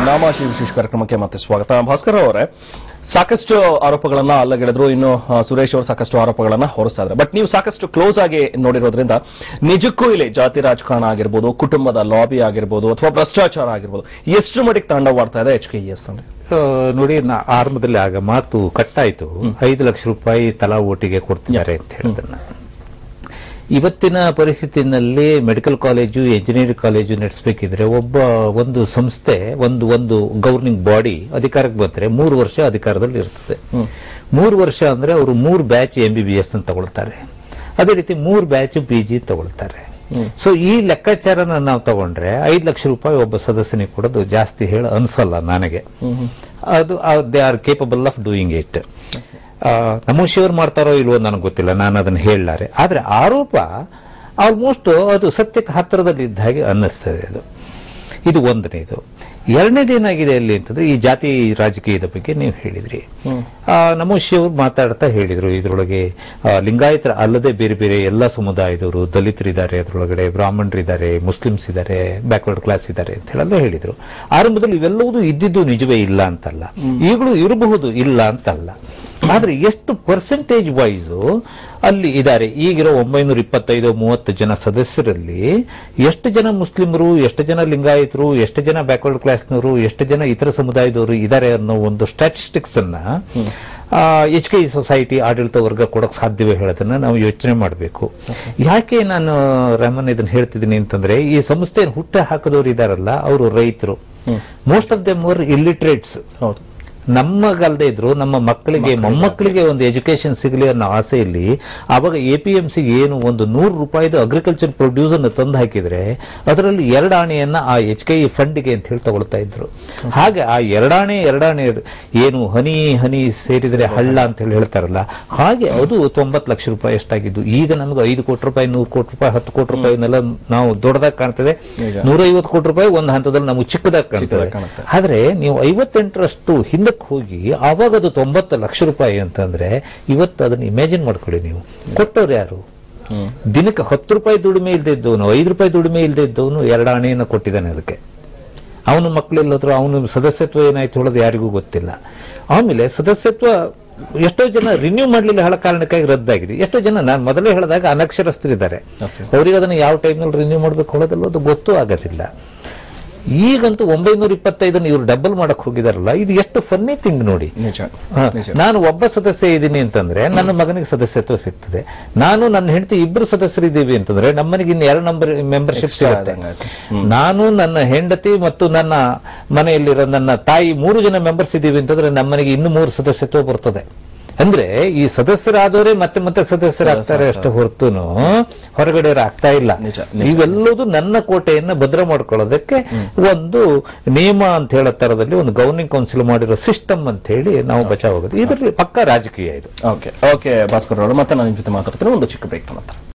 ನಾಮಾಶಿ ವಿಶೇಷ ಕಾರ್ಯಕ್ರಮಕ್ಕೆ ಮತ್ತೆ ಸ್ವಾಗತ ಭಾಸ್ಕರ್ ಅವರೇ ಸಾಕಷ್ಟು ಆರೋಪಗಳನ್ನ ಅಲ್ಲಗೆಳೆದ್ರು ಇನ್ನು ಆ, ಸುರೇಶ್ ಅವರು ಸಾಕಷ್ಟು ಆರೋಪಗಳನ್ನ ಹೊರಿಸ್ತಾ ಇದ್ದಾರೆ ಬಟ್ ನೀವು ಸಾಕಷ್ಟು ಕ್ಲೋಸ್ ಆಗಿ ನೋಡಿರೋದ್ರಿಂದ ನಿಜಕ್ಕೂ ಇಲ್ಲಿ ಜಾತಿ ರಾಜಕಾರಣ ಆಗಿರ್ಬೋದು ಕುಟುಂಬದ ಲಾಬಿ ಆಗಿರ್ಬೋದು ಅಥವಾ ಭ್ರಷ್ಟಾಚಾರ ಆಗಿರ್ಬೋದು ಎಷ್ಟು ಮಟ್ಟಿಗೆ ತಾಂಡವಾಡ್ತಾ ಇದೆ ಎಚ್ ಕೆ ಇ ಎಸ್ ಅಲ್ಲಿ ಆ, ನೋಡಿ ನಾ ಆರಂಭದಲ್ಲಿ ಆಗ ಮಾತು ಕಟ್ಟಾಯ್ತು ಐದು ಲಕ್ಷ ರೂಪಾಯಿ ತಲಾ ಓಟಿಗೆ ಕೊಡ್ತಿದ್ದಾರೆ ಅಂತ ಹೇಳಿದನ್ನ ಇವತ್ತಿನ ಪರಿಸ್ಥಿತಿನಲ್ಲಿ ಮೆಡಿಕಲ್ ಕಾಲೇಜು ಎಂಜಿನಿಯರಿಂಗ್ ಕಾಲೇಜು ನಡೆಸಬೇಕಿದ್ರೆ ಒಬ್ಬ ಒಂದು ಸಂಸ್ಥೆ ಒಂದು ಒಂದು ಗವರ್ನಿಂಗ್ ಬಾಡಿ ಅಧಿಕಾರಕ್ಕೆ ಬಂದ್ರೆ ಮೂರು ವರ್ಷ ಅಧಿಕಾರದಲ್ಲಿ ಇರ್ತದೆ ಮೂರು ವರ್ಷ ಅಂದ್ರೆ ಅವರು ಮೂರು batch M B B S ಅಂತ ತಗೊಳ್ತಾರೆ ಅದೇ ರೀತಿ ಮೂರು ಬ್ಯಾಚ್ ಪಿ ಜಿ ತಗೊಳ್ತಾರೆ ಸೊ ಈ ಲೆಕ್ಕಾಚಾರನ ನಾವು ತಗೊಂಡ್ರೆ ಐದು ಲಕ್ಷ ರೂಪಾಯಿ ಒಬ್ಬ ಸದಸ್ಯನಿಗೆ ಕೊಡೋದು ಜಾಸ್ತಿ ಹೇಳ ಅನ್ಸಲ್ಲ ನನಗೆ ಅದು they are capable of doing it ನಮೋಶಿಯವ್ರು ಮಾಡ್ತಾರೋ ಇಲ್ವೋ ನನಗೆ ಗೊತ್ತಿಲ್ಲ ನಾನು ಅದನ್ನು ಹೇಳಲಾರೆ ಆದ್ರೆ ಆರೋಪ ಆಲ್ಮೋಸ್ಟ್ ಅದು ಸತ್ಯಕ್ಕೆ ಹತ್ತಿರದಲ್ಲಿ ಇದ್ದ ಹಾಗೆ ಅನ್ನಿಸ್ತದೆ ಅದು ಇದು ಒಂದನೇದು ಎರಡನೇದು ಏನಾಗಿದೆ ಅಲ್ಲಿ ಅಂತಂದ್ರೆ ಈ ಜಾತಿ ರಾಜಕೀಯದ ಬಗ್ಗೆ ನೀವು ಹೇಳಿದ್ರಿ ಆ, ನಮೋಶಿ ಅವರು ಮಾತಾಡ್ತಾ ಹೇಳಿದ್ರು ಇದರೊಳಗೆ ಆ, ಲಿಂಗಾಯತರ ಅಲ್ಲದೆ ಬೇರೆ ಬೇರೆ ಎಲ್ಲ ಸಮುದಾಯದವರು ದಲಿತರಿದ್ದಾರೆ ಅದರೊಳಗಡೆ ಬ್ರಾಹ್ಮಣರಿದ್ದಾರೆ ಮುಸ್ಲಿಮ್ಸ್ ಇದ್ದಾರೆ ಬ್ಯಾಕ್ವರ್ಡ್ ಕ್ಲಾಸ್ ಇದ್ದಾರೆ ಅಂತ ಹೇಳೆಲ್ಲ ಹೇಳಿದ್ರು ಆರಂಭದಲ್ಲಿ ಇವೆಲ್ಲವೂ ಇದ್ದಿದ್ದು ನಿಜವೇ ಇಲ್ಲ ಅಂತಲ್ಲ ಈಗಲೂ ಇರಬಹುದು ಇಲ್ಲ ಅಂತಲ್ಲ ಆದ್ರೆ ಎಷ್ಟು ಪರ್ಸೆಂಟೇಜ್ ವೈಸ್ ಅಲ್ಲಿ ಇದ್ದಾರೆ ಈಗಿರೋ ಒಂಬೈನೂರ ಇಪ್ಪತ್ತೈದು ಮೂವತ್ತು ಜನ ಸದಸ್ಯರಲ್ಲಿ ಎಷ್ಟು ಜನ ಮುಸ್ಲಿಮರು ಎಷ್ಟು ಜನ ಲಿಂಗಾಯತರು ಎಷ್ಟು ಜನ ಬ್ಯಾಕ್ವರ್ಡ್ ಕ್ಲಾಸ್ನವರು ಎಷ್ಟು ಜನ ಇತರ ಸಮುದಾಯದವರು ಇದ್ದಾರೆ ಅನ್ನೋ ಒಂದು ಸ್ಟ್ಯಾಟಿಸ್ಟಿಕ್ಸ್ ಅನ್ನ ಎಚ್ ಕೆ ಸೊಸೈಟಿ ಆಡಳಿತ ವರ್ಗ ಕೊಡಕ್ ಸಾಧ್ಯವೇ ಹೇಳೋದನ್ನ ನಾವು ಯೋಚನೆ ಮಾಡಬೇಕು ಯಾಕೆ ನಾನು ರಾಮನ್ ಇದನ್ನ ಹೇಳ್ತಿದ್ದೀನಿ ಅಂತಂದ್ರೆ ಈ ಸಂಸ್ಥೆ ಹುಟ್ಟ ಹಾಕಿದವರು ಇದಾರಲ್ಲ ಅವರು ರೈತರು most of them were illiterates ಹೌದು ನಮ್ಮಗಲ್ದೇ ಇದ್ರು ನಮ್ಮ ಮಕ್ಕಳಿಗೆ ಮೊಮ್ಮಕ್ಕಳಿಗೆ ಒಂದು ಎಜುಕೇಶನ್ ಸಿಗಲಿ ಅನ್ನೋ ಆಸೆಯಲ್ಲಿ ಅವಾಗ ಎ ಪಿ ಎಂ ಸಿಗೆ ಏನು ಒಂದು ನೂರು ರೂಪಾಯಿದು ಅಗ್ರಿಕಲ್ಚರ್ ಪ್ರೊಡ್ಯೂಸ್ ಅನ್ನು ತಂದು ಹಾಕಿದ್ರೆ ಅದರಲ್ಲಿ ಎರಡಾಣೆಯನ್ನ ಆ ಎಚ್ ಕೆ ಇ ಫಂಡ್ಗೆ ಅಂತ ಹೇಳಿ ತಗೊಳ್ತಾ ಇದ್ರು ಹಾಗೆ ಆ ಎರಡಾಣೆ ಎರಡಾಣೆ ಏನು ಹನಿ ಹನಿ ಸೇರಿದರೆ ಹಳ್ಳ ಅಂತ ಹೇಳಿ ಹೇಳ್ತಾರಲ್ಲ ಹಾಗೆ ಅದು ತೊಂಬತ್ತು ಲಕ್ಷ ರೂಪಾಯಿ ಎಷ್ಟಾಗಿದ್ದು ಈಗ ನಮಗೆ ಐದು ಕೋಟಿ ರೂಪಾಯಿ ನೂರು ಕೋಟಿ ರೂಪಾಯಿ ಹತ್ತು ಕೋಟಿ ರೂಪಾಯಿನೆಲ್ಲ ನಾವು ದೊಡ್ಡದಾಗಿ ಕಾಣ್ತದೆ ನಿಜ. ನೂರೈವತ್ತು ಕೋಟಿ ರೂಪಾಯಿ ಒಂದು ಹಂತದಲ್ಲಿ ನಮಗೆ ಚಿಕ್ಕದಾಗಿ ಕಾಣ್ತದೆ ಚಿಕ್ಕದಾಗಿ ಕಾಣುತ್ತೆ. ಆದ್ರೆ ನೀವು ಐವತ್ತೆಂಟರಷ್ಟು ಹಿಂದಕ್ಕೆ ಹೋಗಿ ಆವಾಗ ಅದು ತೊಂಬತ್ತು ಲಕ್ಷ ರೂಪಾಯಿ ಅಂತಂದ್ರೆ ಇವತ್ತು ಅದನ್ನ ಇಮ್ಯಾಜಿನ್ ಮಾಡ್ಕೊಳ್ಳಿ ನೀವು ಕೊಟ್ಟವ್ರು ಯಾರು ದಿನಕ್ಕೆ ಹತ್ತು ರೂಪಾಯಿ ದುಡಿಮೆ ಇಲ್ಲದೆ ಇದ್ದವನು ಐದು ರೂಪಾಯಿ ದುಡಿಮೆ ಇಲ್ಲದೆ ಇದ್ದವನು ಎರಡು ಆಣೆಯನ್ನು ಕೊಟ್ಟಿದ್ದಾನೆ ಅದಕ್ಕೆ ಅವನು ಮಕ್ಕಳೆಲ್ಲದ್ರು ಅವನು ಸದಸ್ಯತ್ವ ಏನಾಯ್ತು ಹೇಳೋದು ಯಾರಿಗೂ ಗೊತ್ತಿಲ್ಲ ಆಮೇಲೆ ಸದಸ್ಯತ್ವ ಎಷ್ಟೋ ಜನ ರಿನ್ಯೂ ಮಾಡ್ಲಿಲ್ಲ ಹೇಳೋ ಕಾರಣಕ್ಕಾಗಿ ರದ್ದಾಗಿದೆ ಎಷ್ಟೋ ಜನ ನಾನು ಮೊದಲೇ ಹೇಳಿದಾಗ ಅನಕ್ಷರಸ್ಥರಿದ್ದಾರೆ ಅವರಿಗೆ ಅದನ್ನ ಯಾವ ಟೈಮ್ನಲ್ಲಿ ರಿನ್ಯೂ ಮಾಡ್ಬೇಕು ಹೇಳೋದಲ್ಲ ಅದು ಗೊತ್ತೂ ಆಗೋದಿಲ್ಲ ಈಗಂತೂ ಒಂಬೈನೂರ ಇಪ್ಪತ್ತೈದನ್ನು ಇವರು ಡಬಲ್ ಮಾಡಕ್ ಹೋಗಿದಾರಲ್ಲ ಇದು ಎಷ್ಟು ಫನ್ನಿ ಥಿಂಗ್ ನೋಡಿ ನಿಜ ಹ, ನಿಜ ನಾನು ಒಬ್ಬ ಸದಸ್ಯ ಇದ್ದೀನಿ ಅಂತಂದ್ರೆ ನನ್ನ ಮಗನಿಗೆ ಸದಸ್ಯತ್ವ ಸಿಗ್ತದೆ ನಾನು ನನ್ನ ಹೆಂಡತಿ ಇಬ್ರು ಸದಸ್ಯರಿದ್ದೀವಿ ಅಂತಂದ್ರೆ ನಮ್ಮನಿಗೆ ಇನ್ನು ಎರಡು ನಂಬರ್ ಮೆಂಬರ್ಶಿಪ್ Extra ಸಿಗುತ್ತೆ ಆದಂಗಾಯ್ತು. ನಾನು ನನ್ನ ಹೆಂಡತಿ ಮತ್ತು ನನ್ನ ಮನೆಯಲ್ಲಿರೋ ನನ್ನ ತಾಯಿ ಮೂರು ಜನ ಮೆಂಬರ್ಸ್ ಇದ್ದೀವಿ ಅಂತಂದ್ರೆ ನಮ್ಮನಿಗೆ ಇನ್ನು ಮೂರು ಸದಸ್ಯತ್ವ ಬರ್ತದೆ ಅಂದ್ರೆ ಈ ಸದಸ್ಯರಾದವರೇ ಮತ್ತೆ ಮತ್ತೆ ಸದಸ್ಯರಾಗ್ತಾರೆ ಅಷ್ಟು ಹೊರತುನು ಹೊರಗಡೆ ಆಗ್ತಾ ಇಲ್ಲ ನಿಜ, ನಿಜ, ಇವೆಲ್ಲದೂ ನನ್ನ ಕೋಟೆಯನ್ನ ಭದ್ರ ಮಾಡ್ಕೊಳ್ಳೋದಕ್ಕೆ ಒಂದು ನಿಯಮ ಅಂತ ಹೇಳೋ ತರದಲ್ಲಿ ಒಂದು ಗವರ್ನಿಂಗ್ ಕೌನ್ಸಿಲ್ ಮಾಡಿರೋ ಸಿಸ್ಟಮ್ ಅಂತ ಹೇಳಿ ನಾವು ಬಚಾವಾಗೋದು ಇದರಲ್ಲಿ ಪಕ್ಕ ರಾಜಕೀಯ ಇದು ಓಕೆ ಓಕೆ ಭಾಸ್ಕರ್ ಅವರು ಮತ್ತೆ ನಾನು ನಿಮ್ ಜೊತೆ ಮಾತಾಡ್ತೀನಿ ಒಂದು ಚಿಕ್ಕ ಬ್ರೇಕ್ ನಂತರ